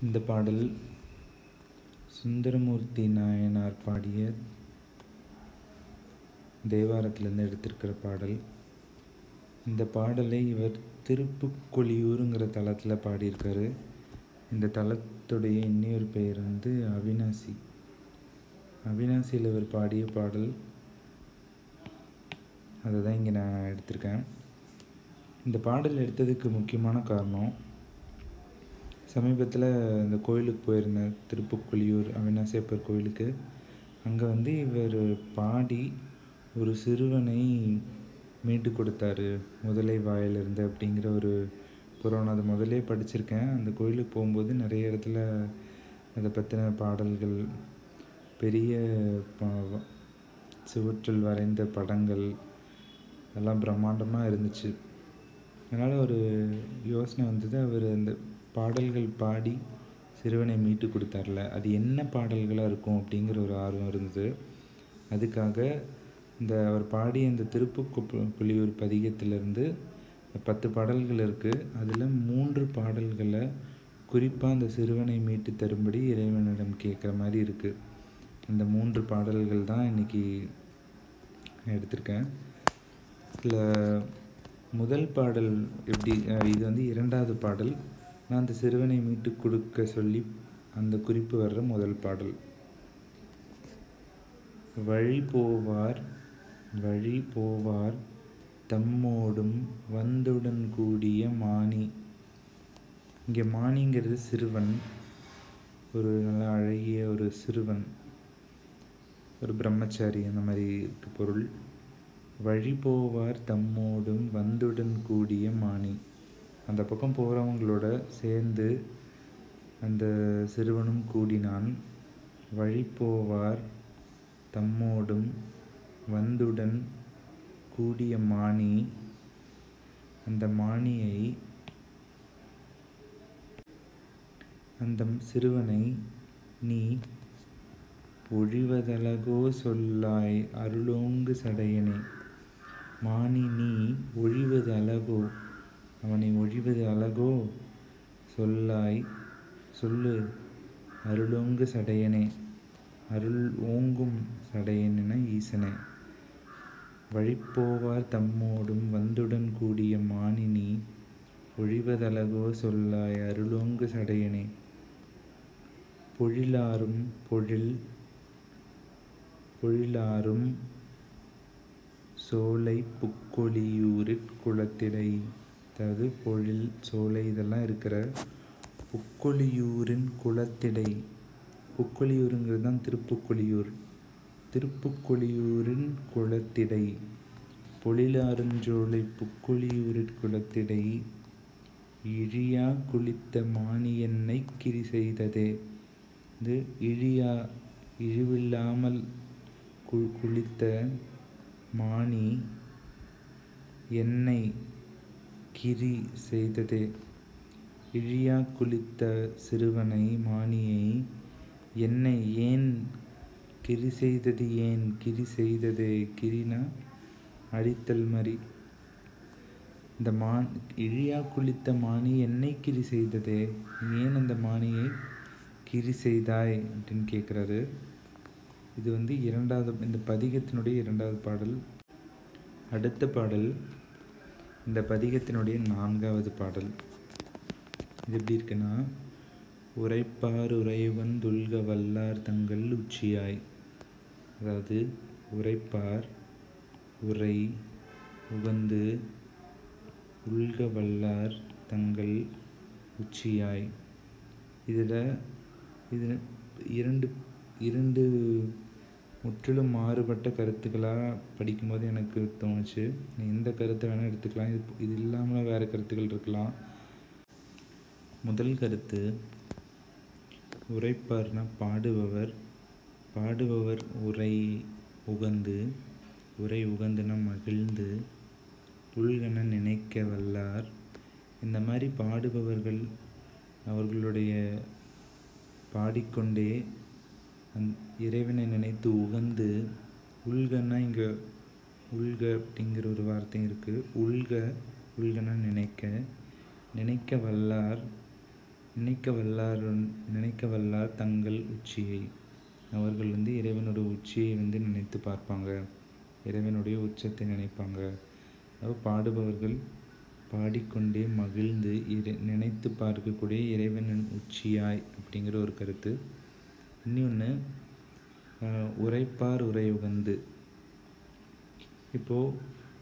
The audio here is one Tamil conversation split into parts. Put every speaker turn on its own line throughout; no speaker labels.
இந்த பாடல் சுந்தரமூர்த்தி நாயனார் பாடிய தேவாரத்திலேருந்து எடுத்திருக்கிற பாடல் இந்த பாடலை இவர் திருப்புக்கொழியூருங்கிற தலத்தில் பாடியிருக்காரு இந்த தலத்துடைய இன்னொரு பெயர் வந்து அவினாசி அவினாசியில் இவர் பாடிய பாடல் அதை தான் இங்கே நான் எடுத்திருக்கேன் இந்த பாடல் எடுத்ததுக்கு முக்கியமான காரணம் சமீபத்தில் இந்த கோயிலுக்கு போயிருந்தேன் திருப்புக்கொழியூர் அவினாசியப்பர் கோயிலுக்கு அங்கே வந்து இவர் பாடி ஒரு சிறுவனை மீட்டு கொடுத்தாரு முதலை வாயிலிருந்து அப்படிங்கிற ஒரு புராணம் அதை முதலே படிச்சிருக்கேன் அந்த கோயிலுக்கு போகும்போது நிறைய இடத்துல அதை பற்றின பாடல்கள் பெரிய ப- சுவற்றில் வரைந்த படங்கள் எல்லாம் பிரம்மாண்டமாக இருந்துச்சு அதனால் ஒரு யோசனை வந்தது அவர் அந்த பாடல்கள் பாடி சிறுவனை மீட்டு கொடுத்தார்ல அது என்ன பாடல்களாக இருக்கும் அப்படிங்கிற ஒரு ஆர்வம் இருந்தது அதுக்காக இந்த அவர் பாடிய இந்த திருப்புப்புலியூர் பதிகத்திலிருந்து பத்து பாடல்கள் இருக்குது அதில் மூன்று பாடல்களை குறிப்பாக அந்த சிறுவனை மீட்டு தரும்படி இறைவனிடம் கேட்குற மாதிரி இருக்குது அந்த மூன்று பாடல்கள் தான் இன்றைக்கி எடுத்திருக்கேன் இதில் முதல் பாடல் எப்படி அஹ் இது வந்து இரண்டாவது பாடல் நான் அந்த சிறுவனை மீட்டு கொடுக்க சொல்லி அந்த குறிப்பு வர்ற முதல் பாடல் வழி போவார் வழி போவார் தம்மோடும் வந்துடன் கூடிய மானி இங்கே மானிங்கிறது சிறுவன் ஒரு நல்ல அழகிய ஒரு சிறுவன் ஒரு பிரம்மச்சாரி அந்த மாதிரி இருக்கு பொருள் வழி போவார் தம்மோடும் வந்துடன் கூடிய மானி அந்த பக்கம் போகிறவங்களோட சேர்ந்து அந்த சிறுவனும் கூடினான் வழி போவார் தம்மோடும் வந்துடன் கூடிய மானி அந்த மானியை அந்த சிறுவனை நீ ஒழிவதழகோ சொல்லாய் அருளோங்கு சடையனே மானி நீ ஒழிவது அழகோ அவனை ஒழிவது அழகோ சொல்லாய் சொல்லு அருளோங்கு சடையனே அருள் ஓங்கும் சடையனென ஈசனே வழிப்போவார் தம்மோடும் வந்துடன் கூடிய மானினி ஒழிவதழகோ சொல்லாய் அருளோங்கு சடையனே பொழிலாரும் பொழில் பொழிலாரும் சோலை புக்கொழியூரிற் குளத்திடை அதாவது பொழில் சோலை இதெல்லாம் இருக்கிற புக்கொழியூரின் குளத்திடை புக்கொழியூருங்கிறது தான் திருப்புக்கொழியூர் திருப்புக்கொழியூரின் குளத்திடை பொழிலாருஞ்சோலை புக்கொழியூரிற் குளத்திடை இழியா குளித்த மானியன்னை கிரி செய்ததே இது இழியா இழிவில்லாமல் கு குளித்த மானி என்னை கிரி செய்ததே இழியா குளித்த சிறுவனை மானியை என்னை ஏன் கிரி செய்தது ஏன் கிரி செய்ததே கிரினா அடித்தல் மாதிரி இந்த மான் இழியா குளித்த மானி என்னை கிரி செய்ததே நீ ஏன் அந்த மானியை கிரி செய்தாய் அப்படின்னு கேட்குறாரு இது வந்து இரண்டாவது இந்த பதிகத்தினுடைய இரண்டாவது பாடல் அடுத்த பாடல் இந்த பதிகத்தினுடைய நான்காவது பாடல் இது எப்படி இருக்குன்னா உரைப்பார் உறைவன் துல்க வல்லார் தங்கள் உச்சியாய் அதாவது உரைப்பார் உரை உகந்து உள்க வல்லார் தங்கள் உச்சியாய் இதில் இதில் இரண்டு இரண்டு முற்றிலும் மாறுபட்ட கருத்துக்களாக படிக்கும்போது எனக்கு தோணுச்சு நீ எந்த கருத்தை வேணால் எடுத்துக்கலாம் இது இது இல்லாமல் வேறு கருத்துக்கள் இருக்கலாம் முதல் கருத்து உரைப்பார்னா பாடுபவர் பாடுபவர் உரை உகந்து உரை உகந்துன மகிழ்ந்து உள்கன நினைக்க வல்லார் இந்த மாதிரி பாடுபவர்கள் அவர்களுடைய பாடிக்கொண்டே அந் இறைவனை நினைத்து உகந்து உள்கன்னா இங்கே உள்க அப்படிங்கிற ஒரு வார்த்தை இருக்குது உள்க உள்கனா நினைக்க நினைக்க வல்லார் நினைக்க வல்லார் நினைக்க வல்லார் தங்கள் உச்சியை அவர்கள் வந்து இறைவனோட உச்சியை வந்து நினைத்து பார்ப்பாங்க இறைவனுடைய உச்சத்தை நினைப்பாங்க அதாவது பாடுபவர்கள் பாடிக்கொண்டே மகிழ்ந்து இறை நினைத்து பார்க்கக்கூடிய இறைவனின் உச்சியாய் அப்படிங்கிற ஒரு கருத்து இன்னொன்று உரைப்பார் உரை உகந்து இப்போது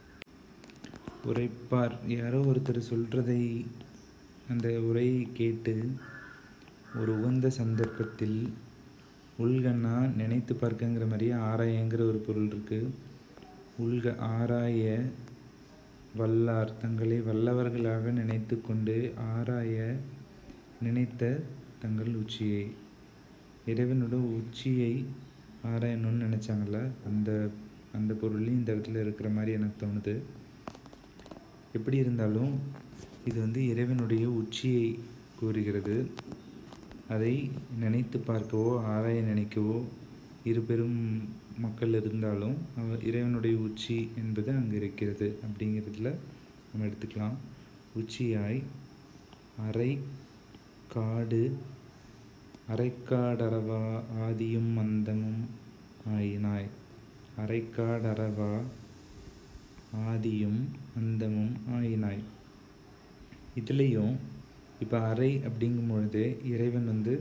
உரைப்பார் யாரோ ஒருத்தர் சொல்கிறதை அந்த உரையை கேட்டு ஒரு உகந்த சந்தர்ப்பத்தில் உள்கண்ணா நினைத்து பார்க்கங்கிற மாதிரியே ஆராயங்கிற ஒரு பொருள் இருக்குது உள்க ஆராய வல்லார் தங்களை வல்லவர்களாக நினைத்து கொண்டு ஆராய நினைத்த தங்கள் உச்சியை இறைவனோட உச்சியை ஆராயணும்னு நினச்சாங்கல்ல அந்த அந்த பொருளையும் இந்த இடத்துல இருக்கிற மாதிரி எனக்கு தோணுது எப்படி இருந்தாலும் இது வந்து இறைவனுடைய உச்சியை கூறுகிறது அதை நினைத்து பார்க்கவோ ஆராய நினைக்கவோ இரு பெரும் மக்கள் இருந்தாலும் அவ இறைவனுடைய உச்சி என்பது அங்கே இருக்கிறது அப்படிங்கிறதுல நம்ம எடுத்துக்கலாம் உச்சியாய் அரை காடு அரைக்காடரவா ஆதியும் அந்தமும் ஆயினாய் அரைக்காடரவா ஆதியும் அந்தமும் ஆயினாய் இதுலேயும் இப்போ அறை அப்படிங்கும் பொழுது இறைவன் வந்து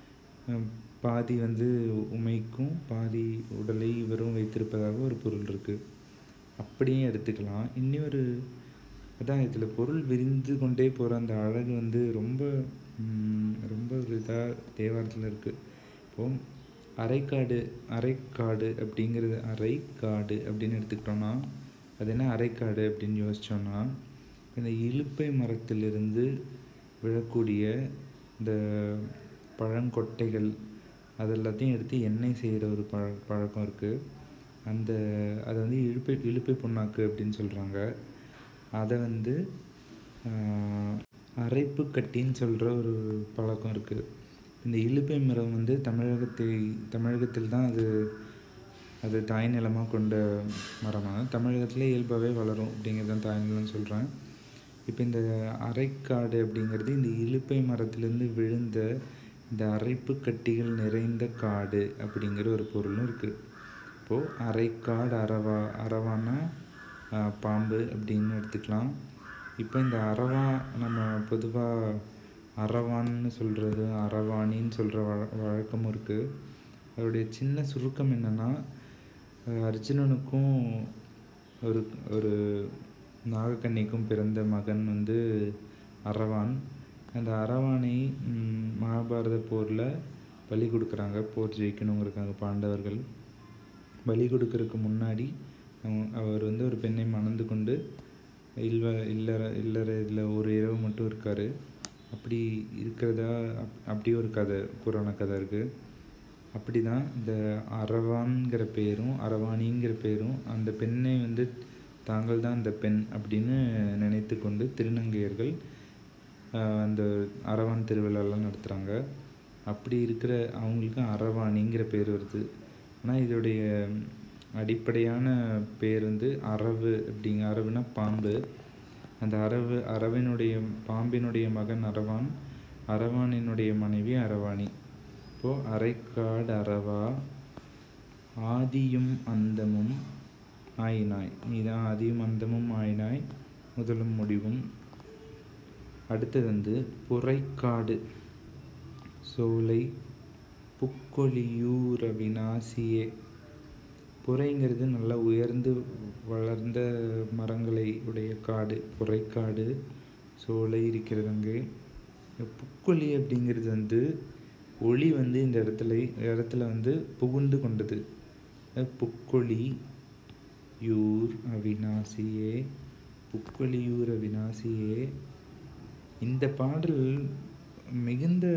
பாதி வந்து உமைக்கும் பாதி உடலை இவரும் வைத்திருப்பதாக ஒரு பொருள் இருக்குது அப்படியே எடுத்துக்கலாம் இன்னொரு அதான் இதில் பொருள் விரிந்து கொண்டே போகிற அந்த அழகு வந்து ரொம்ப ரொம்ப ஒரு இதாக தேவாரத்தில் இருக்குது இப்போது அரைக்காடு அரைக்காடு அப்படிங்கிறது அரைக்காடு அப்படின்னு எடுத்துக்கிட்டோன்னா அது என்ன அரைக்காடு அப்படின்னு யோசித்தோன்னா இந்த இலுப்பை மரத்திலிருந்து விழக்கூடிய இந்த பழங்கொட்டைகள் அது எல்லாத்தையும் எடுத்து எண்ணெய் செய்கிற ஒரு பழ பழக்கம் இருக்குது அந்த அதை வந்து இழுப்பை இழுப்பை புண்ணாக்கு அப்படின்னு சொல்கிறாங்க அதை வந்து அரைப்பு கட்டின்னு சொல்கிற ஒரு பழக்கம் இருக்குது இந்த இலுப்பை மரம் வந்து தமிழகத்தை தமிழகத்தில் தான் அது அது தாய் நிலமாக கொண்ட மரமாக தமிழகத்தில் இயல்பாகவே வளரும் அப்படிங்கிறது தான் தாய் நிலம்னு சொல்கிறேன் இப்போ இந்த அரைக்காடு அப்படிங்கிறது இந்த இலுப்பை மரத்துலேருந்து விழுந்த இந்த அரைப்பு கட்டிகள் நிறைந்த காடு அப்படிங்கிற ஒரு பொருளும் இருக்குது இப்போது அரைக்காடு அரவா அரவானா பாம்பு அப்படின்னு எடுத்துக்கலாம் இப்போ இந்த அரவா நம்ம பொதுவாக அரவான்னு சொல்கிறது அரவாணின்னு சொல்கிற வழ வழக்கமும் இருக்குது அதோடைய சின்ன சுருக்கம் என்னென்னா அர்ஜுனனுக்கும் ஒரு ஒரு நாகக்கன்னிக்கும் பிறந்த மகன் வந்து அரவான் அந்த அரவானை மகாபாரத போரில் பலி கொடுக்குறாங்க போர் ஜெயிக்கணுங்கிறக்காங்க பாண்டவர்கள் பலி கொடுக்கறதுக்கு முன்னாடி அவர் வந்து ஒரு பெண்ணை மணந்து கொண்டு இல்ல இல்லற இல்லற இதில் ஒரு இரவு மட்டும் இருக்கார் அப்படி இருக்கிறதா அப் அப்படி ஒரு கதை புராண கதை இருக்குது அப்படி தான் இந்த அரவான்கிற பேரும் அரவாணிங்கிற பேரும் அந்த பெண்ணை வந்து தாங்கள் தான் அந்த பெண் அப்படின்னு நினைத்து கொண்டு திருநங்கையர்கள் அந்த அரவான் திருவிழாலாம் நடத்துகிறாங்க அப்படி இருக்கிற அவங்களுக்கு அரவாணிங்கிற பேர் வருது ஆனால் இதோடைய அடிப்படையான பேர் வந்து அரவு அப்படிங்க அரவுனா பாம்பு அந்த அரவு அரவனுடைய பாம்பினுடைய மகன் அரவான் அரவானினுடைய மனைவி அரவாணி இப்போது அரைக்காடு அரவா ஆதியும் அந்தமும் ஆயினாய் நீதான் ஆதியும் அந்தமும் ஆயினாய் முதலும் முடிவும் அடுத்தது வந்து புரைக்காடு சோலை புக்கொழியூர வினாசியே புரைங்கிறது நல்லா உயர்ந்து வளர்ந்த மரங்களை உடைய காடு புரைக்காடு சோலை இருக்கிறது அங்கே புக்கொழி அப்படிங்கிறது வந்து ஒளி வந்து இந்த இடத்துல இடத்துல வந்து புகுந்து கொண்டது புக்கொழி யூர் அவிநாசியே புக்கொழியூர் அவிநாசியே இந்த பாடல் மிகுந்த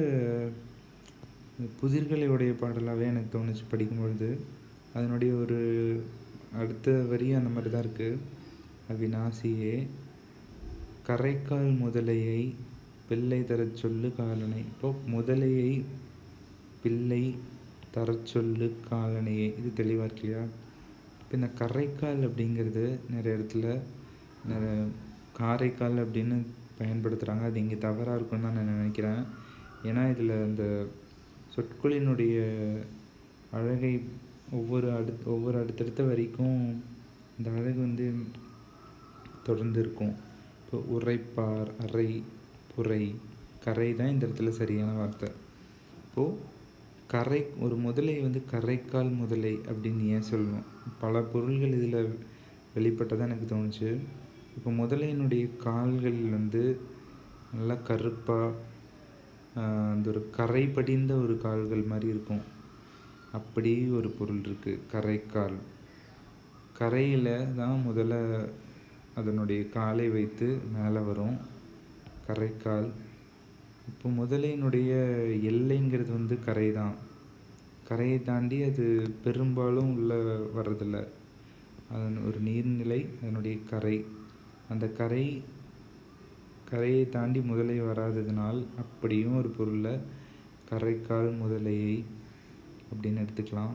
புதிர்களை பாடலாகவே எனக்கு தோணுச்சு படிக்கும்பொழுது அதனுடைய ஒரு அடுத்த வரி அந்த மாதிரி தான் இருக்குது அவிநாசியே கரைக்கால் முதலையை பிள்ளை தரச் சொல்லு காலனை இப்போ முதலையை பிள்ளை தரச் சொல்லு காலனையே இது தெளிவாக இருக்கு இல்லையா இப்போ இந்த கரைக்கால் அப்படிங்கிறது நிறைய இடத்துல நிறைய காரைக்கால் அப்படின்னு பயன்படுத்துகிறாங்க அது இங்கே தவறாக இருக்கும்னு தான் நான் நினைக்கிறேன் ஏன்னா இதில் அந்த சொற்களினுடைய அழகை ஒவ்வொரு அடுத் ஒவ்வொரு அடுத்தடுத்த வரிக்கும் இந்த அழகு வந்து தொடர்ந்து இருக்கும் இப்போ உரைப்பார் அறை புரை கரை தான் இந்த இடத்துல சரியான வார்த்தை இப்போது கரை ஒரு முதலை வந்து கரைக்கால் முதலை அப்படின்னு ஏன் சொல்லணும் பல பொருள்கள் இதில் வெளிப்பட்டதாக எனக்கு தோணுச்சு இப்போ முதலையினுடைய கால்கள் வந்து நல்லா கருப்பாக அந்த ஒரு கரை படிந்த ஒரு கால்கள் மாதிரி இருக்கும் அப்படி ஒரு பொருள் இருக்குது கரைக்கால் கரையில் தான் முதல்ல அதனுடைய காலை வைத்து மேலே வரும் கரைக்கால் இப்போ முதலையினுடைய எல்லைங்கிறது வந்து கரை தான் கரையை தாண்டி அது பெரும்பாலும் உள்ள வர்றதில்ல அதன் ஒரு நீர்நிலை அதனுடைய கரை அந்த கரை கரையை தாண்டி முதலை வராததினால் அப்படியும் ஒரு பொருளை கரைக்கால் முதலையை அப்படின்னு எடுத்துக்கலாம்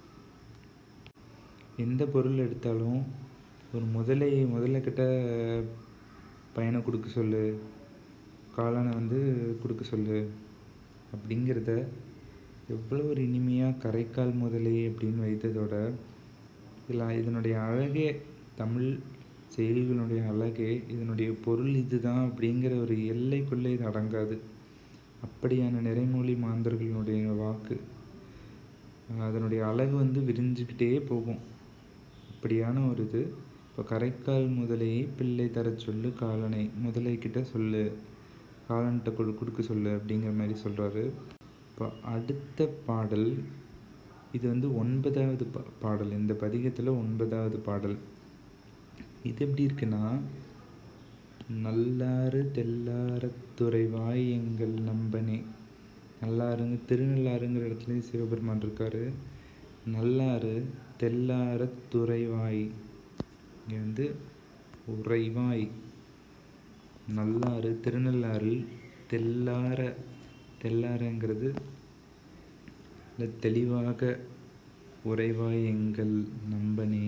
எந்த பொருள் எடுத்தாலும் ஒரு முதலை முதலைக்கிட்ட பையனை கொடுக்க சொல்லு காளானை வந்து கொடுக்க சொல்லு அப்படிங்கிறத எவ்வளோ ஒரு இனிமையாக கரைக்கால் முதலை அப்படின்னு வைத்ததோட இதில் இதனுடைய அழகே தமிழ் செயல்களுடைய அழகே இதனுடைய பொருள் இதுதான் அப்படிங்கிற ஒரு எல்லைக்குள்ளே இது அடங்காது அப்படியான நிறைமொழி மாந்தர்களுடைய வாக்கு அதனுடைய அழகு வந்து விரிஞ்சுக்கிட்டே போகும் அப்படியான ஒரு இது இப்போ கரைக்கால் முதலையை பிள்ளை தர சொல்லு காலனை முதலைக்கிட்ட சொல்லு காலன்கிட்ட கொடு கொடுக்க சொல்லு அப்படிங்கிற மாதிரி சொல்கிறாரு இப்போ அடுத்த பாடல் இது வந்து ஒன்பதாவது பா பாடல் இந்த பதிகத்தில் ஒன்பதாவது பாடல் இது எப்படி இருக்குன்னா நல்லாறு தெல்லார துறைவாய் எங்கள் நம்பனே நல்லாருங்க திருநள்ளாறுங்கிற இடத்துல சிவபெருமான் இருக்காரு நல்லாறு தெல்லார துறைவாய் இங்கே வந்து உறைவாய் நல்லாறு திருநள்ளாறு தெல்லார தெல்லாரங்கிறது இல்லை தெளிவாக உறைவாய் எங்கள் நம்பனே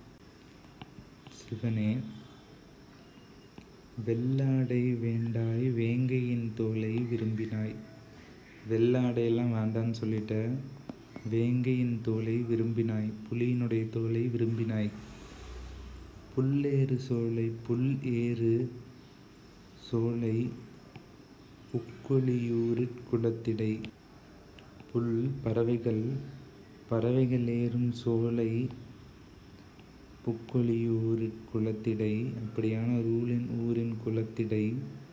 சிவனே வெள்ளாடை வேண்டாய் வேங்கையின் தோலை விரும்பினாய் வெள்ளாடையெல்லாம் வேண்டான்னு சொல்லிட்ட வேங்கையின் தோலை விரும்பினாய் புலியினுடைய தோலை விரும்பினாய் புல்லேறு சோலை புல் ஏறு சோலை புக்கொழியூரிற் குளத்திடை புல் பறவைகள் பறவைகள் ஏறும் சோலை புக்கொழியூரிற் குளத்திடை அப்படியான ஒரு ஊரின் ஊரின் குளத்திடை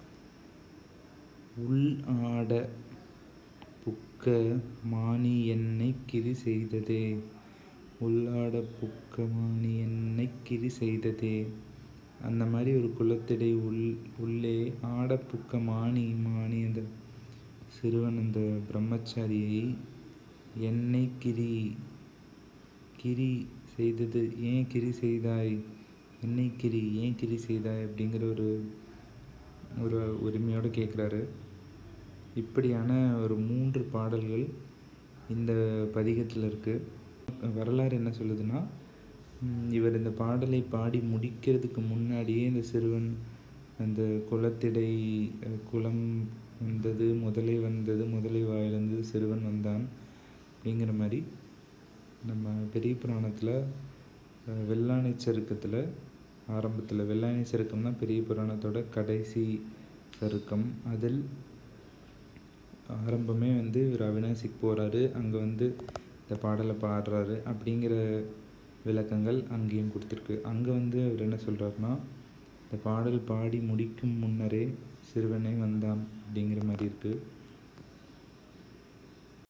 உள் ஆட புக்க மானி என்னை கிரி செய்ததே உள்ளாட புக்க மானி என்னை கிரி செய்ததே அந்த மாதிரி ஒரு குளத்திடை உள் உள்ளே ஆட புக்க மானி மானி அந்த சிறுவன் அந்த பிரம்மச்சாரியை என்னை கிரி கிரி செய்தது ஏன் கிரி செய்தாய் என்னை கிரி ஏன் கிரி செய்தாய் அப்படிங்கிற ஒரு ஒரு உரிமையோடு கேட்குறாரு இப்படியான ஒரு மூன்று பாடல்கள் இந்த பதிகத்தில் இருக்குது வரலாறு என்ன சொல்லுதுன்னா இவர் இந்த பாடலை பாடி முடிக்கிறதுக்கு முன்னாடியே இந்த சிறுவன் அந்த குளத்திடை குளம் வந்தது முதலை வந்தது முதலை வாயிலிருந்து சிறுவன் வந்தான் அப்படிங்கிற மாதிரி நம்ம பெரிய புராணத்தில் வெள்ளானை சருக்கத்தில் ஆரம்பத்தில் வெள்ளானை சருக்கம் தான் பெரிய புராணத்தோட கடைசி சருக்கம் அதில் ஆரம்பமே வந்து இவர் அவினாசிக்கு போகிறாரு அங்கே வந்து இந்த பாடலை பாடுறாரு அப்படிங்கிற விளக்கங்கள் அங்கேயும் கொடுத்துருக்கு அங்கே வந்து அவர் என்ன சொல்கிறாருன்னா இந்த பாடல் பாடி முடிக்கும் முன்னரே சிறுவனே வந்தான் அப்படிங்கிற மாதிரி இருக்குது